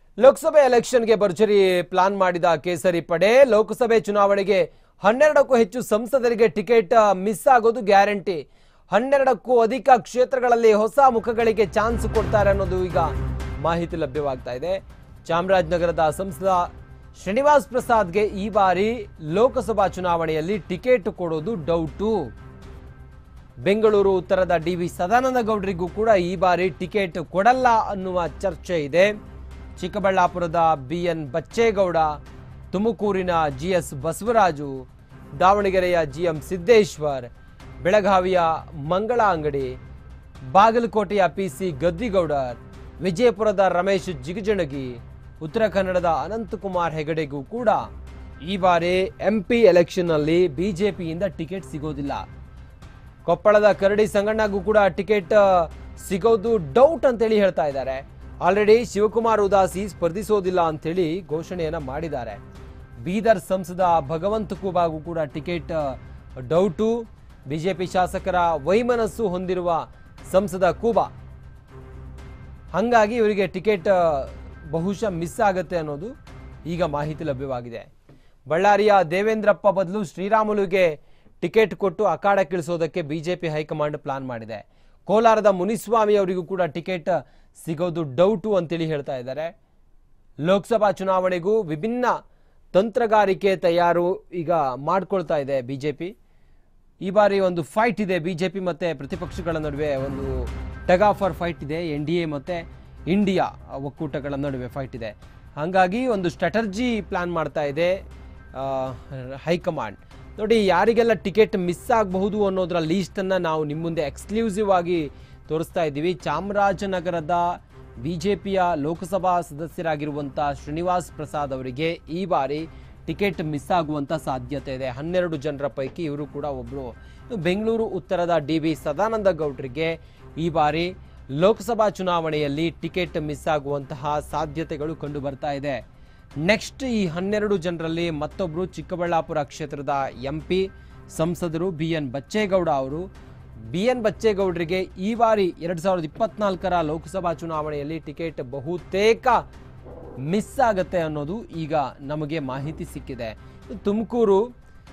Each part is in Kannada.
ಲೋಕಸಭೆ ಎಲೆಕ್ಷನ್ಗೆ ಭರ್ಜರಿ ಪ್ಲಾನ್ ಮಾಡಿದ ಕೇಸರಿ ಪಡೆ ಲೋಕಸಭೆ ಚುನಾವಣೆಗೆ ಹನ್ನೆರಡಕ್ಕೂ ಹೆಚ್ಚು ಸಂಸದರಿಗೆ ಟಿಕೆಟ್ ಮಿಸ್ ಆಗೋದು ಗ್ಯಾರಂಟಿ ಹನ್ನೆರಡಕ್ಕೂ ಅಧಿಕ ಕ್ಷೇತ್ರಗಳಲ್ಲಿ ಹೊಸ ಮುಖಗಳಿಗೆ ಚಾನ್ಸ್ ಕೊಡ್ತಾರೆ ಅನ್ನೋದು ಈಗ ಮಾಹಿತಿ ಲಭ್ಯವಾಗ್ತಾ ಇದೆ ಚಾಮರಾಜನಗರದ ಸಂಸದ ಶ್ರೀನಿವಾಸ್ ಪ್ರಸಾದ್ಗೆ ಈ ಬಾರಿ ಲೋಕಸಭಾ ಚುನಾವಣೆಯಲ್ಲಿ ಟಿಕೆಟ್ ಕೊಡೋದು ಡೌಟು ಬೆಂಗಳೂರು ಉತ್ತರದ ಡಿ ವಿ ಸದಾನಂದ ಗೌಡರಿಗೂ ಕೂಡ ಈ ಬಾರಿ ಟಿಕೆಟ್ ಕೊಡಲ್ಲ ಅನ್ನುವ ಚರ್ಚೆ ಇದೆ ಚಿಕ್ಕಬಳ್ಳಾಪುರದ ಬಿ ಎನ್ ಬಚ್ಚೇಗೌಡ ತುಮಕೂರಿನ ಜಿ ಎಸ್ ಬಸವರಾಜು ದಾವಣಗೆರೆಯ ಜಿ ಎಂ ಸಿದ್ದೇಶ್ವರ್ ಬೆಳಗಾವಿಯ ಮಂಗಳ ಅಂಗಡಿ ಬಾಗಲಕೋಟೆಯ ಪಿ ಸಿ ಗದ್ದಿಗೌಡರ್ ವಿಜಯಪುರದ ರಮೇಶ್ ಜಿಗಜಣಗಿ ಉತ್ತರ ಕನ್ನಡದ ಅನಂತಕುಮಾರ್ ಹೆಗಡೆಗೂ ಕೂಡ ಈ ಬಾರಿ ಎಂಪಿ ಎಲೆಕ್ಷನ್ನಲ್ಲಿ ಬಿಜೆಪಿಯಿಂದ ಟಿಕೆಟ್ ಸಿಗೋದಿಲ್ಲ ಕೊಪ್ಪಳದ ಕರಡಿ ಸಂಗಣ್ಣಗೂ ಕೂಡ ಟಿಕೆಟ್ ಆ, ಸಿಗೋದು ಡೌಟ್ ಅಂತೇಳಿ ಹೇಳ್ತಾ ಇದ್ದಾರೆ ಆಲ್ರೆಡಿ ಶಿವಕುಮಾರ್ ಉದಾಸಿ ಸ್ಪರ್ಧಿಸೋದಿಲ್ಲ ಅಂತೇಳಿ ಘೋಷಣೆಯನ್ನ ಮಾಡಿದ್ದಾರೆ ಬೀದರ್ ಸಂಸದ ಭಗವಂತ ಕೂಬಾಗೂ ಕೂಡ ಟಿಕೆಟ್ ಆ, ಡೌಟು ಬಿಜೆಪಿ ಶಾಸಕರ ವೈಮನಸ್ಸು ಹೊಂದಿರುವ ಸಂಸದ ಕೂಬಾ ಹಾಗಾಗಿ ಇವರಿಗೆ ಟಿಕೆಟ್ ಆ, ಬಹುಶಃ ಮಿಸ್ ಆಗುತ್ತೆ ಅನ್ನೋದು ಈಗ ಮಾಹಿತಿ ಲಭ್ಯವಾಗಿದೆ ಬಳ್ಳಾರಿಯ ದೇವೇಂದ್ರಪ್ಪ ಬದಲು ಶ್ರೀರಾಮುಲುಗೆ ಟಿಕೆಟ್ ಕೊಟ್ಟು ಅಖಾಡಕ್ಕಿಳಿಸೋದಕ್ಕೆ ಬಿಜೆಪಿ ಹೈಕಮಾಂಡ್ ಪ್ಲಾನ್ ಮಾಡಿದೆ ಕೋಲಾರದ ಮುನಿಸ್ವಾಮಿ ಅವರಿಗೂ ಕೂಡ ಟಿಕೆಟ್ ಸಿಗೋದು ಡೌಟು ಅಂತೇಳಿ ಹೇಳ್ತಾ ಇದ್ದಾರೆ ಲೋಕಸಭಾ ಚುನಾವಣೆಗೂ ವಿಭಿನ್ನ ತಂತ್ರಗಾರಿಕೆ ತಯಾರು ಈಗ ಮಾಡ್ಕೊಳ್ತಾ ಇದೆ ಬಿಜೆಪಿ ಈ ಬಾರಿ ಒಂದು ಫೈಟ್ ಇದೆ ಬಿಜೆಪಿ ಮತ್ತೆ ಪ್ರತಿಪಕ್ಷಗಳ ನಡುವೆ ಒಂದು ಟಗ್ ಆಫರ್ ಫೈಟ್ ಇದೆ ಎನ್ ಡಿ ಎ ಮತ್ತೆ ಇಂಡಿಯಾ ಒಕ್ಕೂಟಗಳ ನಡುವೆ ಫೈಟ್ ಇದೆ ಹಾಗಾಗಿ ಒಂದು ಸ್ಟ್ರಾಟರ್ಜಿ ಪ್ಲಾನ್ ಮಾಡ್ತಾ ಇದೆ ಆ, ಹೈಕಮಾಂಡ್ ನೋಡಿ ಯಾರಿಗೆಲ್ಲ ಟಿಕೆಟ್ ಮಿಸ್ ಆಗಬಹುದು ಅನ್ನೋದರ ಲೀಸ್ಟನ್ನು ನಾವು ನಿಮ್ಮ ಮುಂದೆ ಎಕ್ಸ್ಕ್ಲೂಸಿವ್ ಆಗಿ ತೋರಿಸ್ತಾ ಇದ್ದೀವಿ ಚಾಮರಾಜನಗರದ ಬಿಜೆಪಿಯ ಲೋಕಸಭಾ ಸದಸ್ಯರಾಗಿರುವಂಥ ಶ್ರೀನಿವಾಸ್ ಪ್ರಸಾದ್ ಅವರಿಗೆ ಈ ಬಾರಿ ಟಿಕೆಟ್ ಮಿಸ್ ಆಗುವಂಥ ಸಾಧ್ಯತೆ ಇದೆ ಹನ್ನೆರಡು ಜನರ ಪೈಕಿ ಇವರು ಕೂಡ ಒಬ್ಬರು ಬೆಂಗಳೂರು ಉತ್ತರದ ಡಿ ವಿ ಸದಾನಂದ ಗೌಡರಿಗೆ ಈ ಬಾರಿ ಲೋಕಸಭಾ ಚುನಾವಣೆಯಲ್ಲಿ ಟಿಕೆಟ್ ಮಿಸ್ ಆಗುವಂತಹ ಸಾಧ್ಯತೆಗಳು ಕಂಡು ಬರ್ತಾ ಇದೆ ನೆಕ್ಸ್ಟ್ ಈ ಹನ್ನೆರಡು ಜನರಲ್ಲಿ ಮತ್ತೊಬ್ಬರು ಚಿಕ್ಕಬಳ್ಳಾಪುರ ಕ್ಷೇತ್ರದ ಎಂ ಪಿ ಸಂಸದರು ಬಿ ಎನ್ ಬಚ್ಚೇಗೌಡ ಅವರು ಬಿ ಎನ್ ಬಚ್ಚೇಗೌಡರಿಗೆ ಈ ಬಾರಿ ಎರಡು ಸಾವಿರದ ಇಪ್ಪತ್ನಾಲ್ಕರ ಲೋಕಸಭಾ ಚುನಾವಣೆಯಲ್ಲಿ ಟಿಕೆಟ್ ಬಹುತೇಕ ಮಿಸ್ ಆಗತ್ತೆ ಅನ್ನೋದು ಈಗ ನಮಗೆ ಮಾಹಿತಿ ಸಿಕ್ಕಿದೆ ತುಮಕೂರು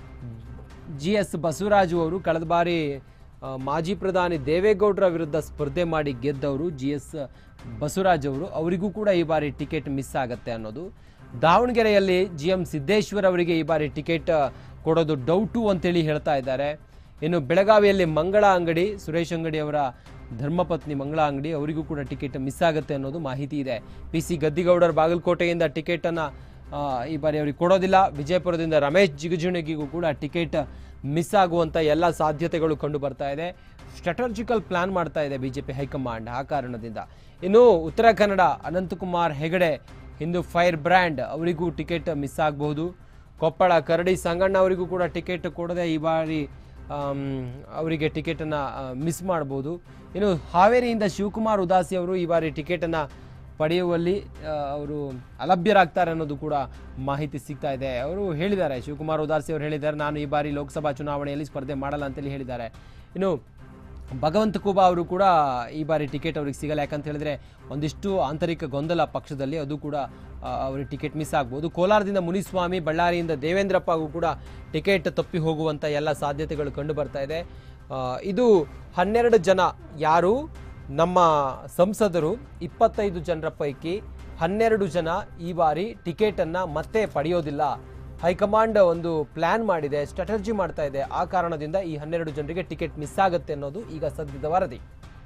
ಜಿ ಎಸ್ ಬಸವರಾಜು ಅವರು ಕಳೆದ ಬಾರಿ ಆ, ಮಾಜಿ ಪ್ರಧಾನಿ ದೇವೇಗೌಡರ ವಿರುದ್ಧ ಸ್ಪರ್ಧೆ ಮಾಡಿ ಗೆದ್ದವರು ಜಿ ಎಸ್ ಬಸವರಾಜ್ ಅವರು ಅವರಿಗೂ ಕೂಡ ಈ ಬಾರಿ ಟಿಕೆಟ್ ಮಿಸ್ ಆಗತ್ತೆ ಅನ್ನೋದು ದಾವಣಗೆರೆಯಲ್ಲಿ ಜಿ ಎಂ ಸಿದ್ದೇಶ್ವರ್ ಅವರಿಗೆ ಈ ಬಾರಿ ಟಿಕೆಟ್ ಆ, ಕೊಡೋದು ಡೌಟು ಅಂತೇಳಿ ಹೇಳ್ತಾ ಇದ್ದಾರೆ ಇನ್ನು ಬೆಳಗಾವಿಯಲ್ಲಿ ಮಂಗಳ ಅಂಗಡಿ ಸುರೇಶ್ ಅಂಗಡಿ ಅವರ ಧರ್ಮಪತ್ನಿ ಮಂಗಳ ಅಂಗಡಿ ಅವರಿಗೂ ಕೂಡ ಟಿಕೆಟ್ ಮಿಸ್ ಆಗುತ್ತೆ ಅನ್ನೋದು ಮಾಹಿತಿ ಇದೆ ಪಿ ಸಿ ಗದ್ದಿಗೌಡರ ಬಾಗಲಕೋಟೆಯಿಂದ ಟಿಕೆಟನ್ನು ಈ ಬಾರಿ ಅವರಿಗೆ ಕೊಡೋದಿಲ್ಲ ವಿಜಯಪುರದಿಂದ ರಮೇಶ್ ಜಿಗಜಿಣಗಿಗೂ ಕೂಡ ಟಿಕೆಟ್ ಮಿಸ್ ಆಗುವಂಥ ಎಲ್ಲ ಸಾಧ್ಯತೆಗಳು ಕಂಡು ಬರ್ತಾ ಇದೆ ಸ್ಟ್ರಾಟಜಿಕಲ್ ಪ್ಲಾನ್ ಮಾಡ್ತಾ ಇದೆ ಬಿಜೆಪಿ ಹೈಕಮಾಂಡ್ ಆ ಕಾರಣದಿಂದ ಇನ್ನು ಉತ್ತರ ಕನ್ನಡ ಅನಂತಕುಮಾರ್ ಹೆಗಡೆ ಹಿಂದೂ ಫೈರ್ ಬ್ರ್ಯಾಂಡ್ ಅವರಿಗೂ ಟಿಕೆಟ್ ಮಿಸ್ ಆಗಬಹುದು ಕೊಪ್ಪಳ ಕರಡಿ ಸಂಗಣ್ಣ ಅವರಿಗೂ ಕೂಡ ಟಿಕೆಟ್ ಕೊಡದೆ ಈ ಬಾರಿ ಆಮ್, ಅವರಿಗೆ ಟಿಕೆಟನ್ನು ಮಿಸ್ ಮಾಡ್ಬೋದು ಇನ್ನು ಹಾವೇರಿಯಿಂದ ಶಿವಕುಮಾರ್ ಉದಾಸಿ ಅವರು ಈ ಬಾರಿ ಟಿಕೆಟನ್ನು ಪಡೆಯುವಲ್ಲಿ ಆ, ಅವರು ಅಲಭ್ಯರಾಗ್ತಾರೆ ಅನ್ನೋದು ಕೂಡ ಮಾಹಿತಿ ಸಿಗ್ತಾ ಇದೆ ಅವರು ಹೇಳಿದ್ದಾರೆ ಶಿವಕುಮಾರ್ ಉದಾಸಿ ಅವರು ಹೇಳಿದ್ದಾರೆ ನಾನು ಈ ಬಾರಿ ಲೋಕಸಭಾ ಚುನಾವಣೆಯಲ್ಲಿ ಸ್ಪರ್ಧೆ ಮಾಡಲ್ಲ ಅಂತೇಳಿ ಹೇಳಿದ್ದಾರೆ ಇನ್ನು ಭಗವಂತ ಕೂಬಾ ಅವರು ಕೂಡ ಈ ಬಾರಿ ಟಿಕೆಟ್ ಅವ್ರಿಗೆ ಸಿಗಲ್ಲ ಯಾಕಂತ ಹೇಳಿದ್ರೆ ಒಂದಿಷ್ಟು ಆಂತರಿಕ ಗೊಂದಲ ಪಕ್ಷದಲ್ಲಿ ಅದು ಕೂಡ ಆ, ಅವ್ರಿಗೆ ಟಿಕೆಟ್ ಮಿಸ್ ಆಗ್ಬೋದು ಕೋಲಾರದಿಂದ ಮುನಿಸ್ವಾಮಿ ಬಳ್ಳಾರಿಯಿಂದ ದೇವೇಂದ್ರಪ್ಪಗೂ ಕೂಡ ಟಿಕೆಟ್ ತಪ್ಪಿ ಹೋಗುವಂಥ ಎಲ್ಲ ಸಾಧ್ಯತೆಗಳು ಕಂಡು ಬರ್ತಾ ಇದೆ ಆ, ಇದು ಹನ್ನೆರಡು ಜನ ಯಾರು ನಮ್ಮ ಸಂಸದರು ಇಪ್ಪತ್ತೈದು ಜನರ ಪೈಕಿ ಹನ್ನೆರಡು ಜನ ಈ ಬಾರಿ ಟಿಕೆಟನ್ನು ಮತ್ತೆ ಪಡೆಯೋದಿಲ್ಲ ಹೈಕಮಾಂಡ್ ಒಂದು ಪ್ಲಾನ್ ಮಾಡಿದೆ ಸ್ಟ್ರಾಟಜಿ ಮಾಡ್ತಾ ಇದೆ ಆ ಕಾರಣದಿಂದ ಈ ಹನ್ನೆರಡು ಜನರಿಗೆ ಟಿಕೆಟ್ ಮಿಸ್ ಆಗುತ್ತೆ ಅನ್ನೋದು ಈಗ ಸದ್ಯದ ವರದಿ